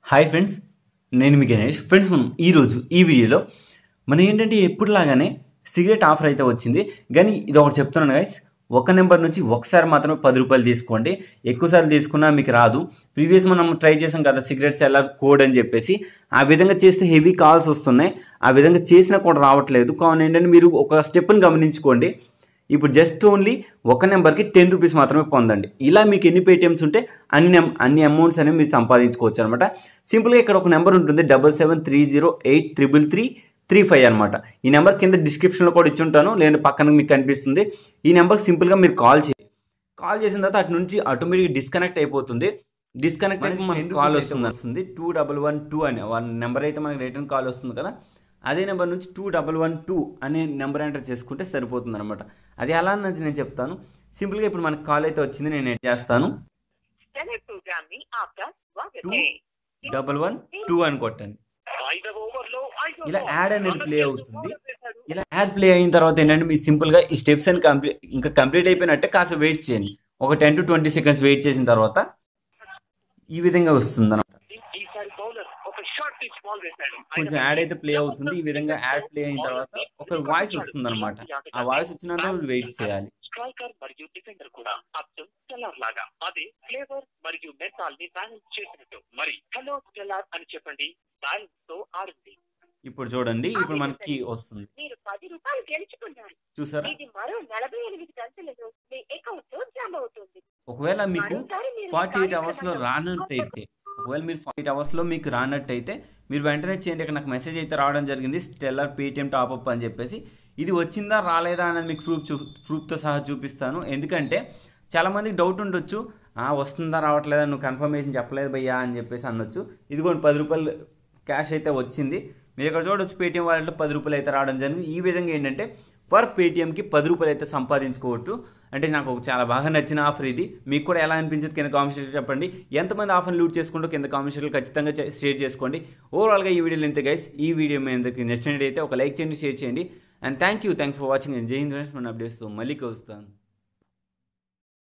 Hi friends నేను మీ Ganesh friends మనం ఈరోజు ఈ వీడియోలో మనం ఏంటంటే ఎప్పుడులాగానే సిగరెట్ ఆఫర్ అయితే వచ్చింది కానీ ఇది ఒకటి చెప్తున్నాను గైస్ ఒక నెంబర్ నుంచి ఒకసారి మాత్రమే పది రూపాయలు తీసుకోండి ఎక్కువసార్లు తీసుకున్నా మీకు రాదు ప్రీవియస్ మనం ట్రై చేసాం కదా సిగరెట్ సెల్లర్ కోడ్ అని చెప్పేసి ఆ విధంగా చేస్తే హెవీ కాల్స్ వస్తున్నాయి ఆ విధంగా చేసినా కూడా రావట్లేదు కావున ఏంటంటే మీరు ఒక స్టెప్ని గమనించుకోండి ఇప్పుడు జస్ట్ ఓన్లీ ఒక నెంబర్కి టెన్ రూపీస్ మాత్రమే పొందండి ఇలా మీకు ఎన్ని పేటిఎమ్స్ ఉంటే అన్ని నెం- అన్ని అమౌంట్స్ అనేవి మీరు సంపాదించుకోవచ్చు అనమాట సింపుల్గా ఇక్కడ ఒక నెంబర్ ఉంటుంది double seven three zero eight triple three three five అనమాట ఈ నెంబర్ కింద డిస్క్రిప్షన్లో కూడా ఇచ్చి ఉంటాను లేదా పక్కన మీకు కనిపిస్తుంది ఈ నెంబర్ సింపుల్గా మీరు కాల్ చేయండి కాల్ చేసిన తర్వాత అటు నుంచి ఆటోమేటిక్ డిస్కనెక్ట్ అయిపోతుంది డిస్కనెక్ట్ అయిపోయి మనకి కాల్ వస్తుంది వస్తుంది టూ డబల్ వన్ టూ అనే వన్ నెంబర్ అయితే మనకి రిటర్న్ కాల్ వస్తుంది కదా అదే నెంబర్ నుంచి టూ డబల్ వన్ టూ అనే నెంబర్ ఎంటర్ చేసుకుంటే సరిపోతుంది అనమాట అది ఎలా అన్నది నేను చెప్తాను సింపుల్గా ఇప్పుడు మనకి కాల్ అయితే వచ్చింది నేను ఏం చేస్తాను चले प्रोग्राम में आपका स्वागत टू है డబల్ వన్ టూ అని కొట్టండి ఐదవ ఓవర్లో ఐదవ ఇలా బాల్. యాడ్ అనేది ప్లే అనంతరం అవుతుంది బౌలర్ వేశాడు. ఇలా యాడ్ ప్లే అయిన తర్వాత ఏంటంటే మీ సింపుల్గా ఈ స్టెప్స్ అని కంప్లీట్ ఇంకా కంప్లీట్ అయిపోయినట్టే కాస్త వెయిట్ చేయండి ఒక ten to twenty seconds wait చేసిన తర్వాత ఈ విధంగా వస్తుంది అనమాట ఈసారి బౌలర్ ఒక షార్ట్ పిచ్ బాల్ వేశాడు కొంచెం యాడ్ అయితే ప్లే అవుతుంది ఈ విధంగా యాడ్ ప్లే అయిన తర్వాత ఒక వాయిస్ వస్తుంది అనమాట ఆ వాయిస్ వచ్చినంత వెయిట్ చేయాలి స్ట్రైకర్ మరియు డిఫెండర్ కూడా అచ్చం స్టెల్లార్ లాగా అదే ఫ్లేవర్ మరియు మెంతాల్ ని బ్యాలెన్స్ చేసినట్టు మరి హలో స్టెల్లార్ అని చెప్పండి బ్యాలెన్స్ తో ఆడండి ఇప్పుడు చూడండి ఇప్పుడు మనకి వస్తుంది మీరు పది రూపాయలు గెలుచుకున్నారు చూసారా ఇది మరో నలభై ఎనిమిది గంటలలో మీ అకౌంట్ లో జమ అవుతుంది ఒకవేళ మీకు మరోసారి మీరు ఫార్టీ ఎయిట్ కార్యక్రమంలో అవర్స్లో రానట్టయితే ఒకవేళ మీరు ఫార్టీ ఎయిట్ అవర్స్లో మీకు రానట్టయితే మీరు వెంటనే చేయండి ఇక్కడ నాకు మెసేజ్ అయితే రావడం జరిగింది స్టెల్లర్ పేటిఎం టాప్అప్ అని చెప్పేసి ఇది వచ్చిందా రాలేదా అనేది మీకు ప్రూఫ్ చూ ప్రూఫ్తో సహా చూపిస్తాను ఎందుకంటే చాలామందికి డౌట్ ఉండొచ్చు "ఆ, వస్తుందా రావట్లేదా నువ్వు కన్ఫర్మేషన్ చెప్పలేదు భయ్యా అని చెప్పేసి అనొచ్చు ఇదిగోండి పది రూపాయలు క్యాష్ అయితే వచ్చింది మీరు ఇక్కడ చూడొచ్చు పేటిఎం వాలెట్లో పది రూపాయలు అయితే రావడం జరిగింది ఈ విధంగా ఏంటంటే పర్ పేటిఎంకి పది రూపాయలు అయితే సంపాదించుకోవచ్చు అంటే నాకు ఒక చాలా బాగా నచ్చిన ఆఫర్ ఇది మీకు కూడా ఎలా అనిపించింది కింద కామెంట్ చెప్పండి ఎంతమంది ఆఫర్ లూట్ చేసుకుంటూ కింద కామెంట్ ఖచ్చితంగా చే- షేర్ చేసుకోండి ఓవరాల్గా ఈ వీడియోలో ఇంత గైస్ ఈ వీడియో మీ అందరికి నచ్చినట్టయితే ఒక లైక్ చేయండి షేర్ చేయండి and thank you thank for watching and Jai Hind friends మన అప్డేట్స్తో మళ్ళీ కలుస్తాను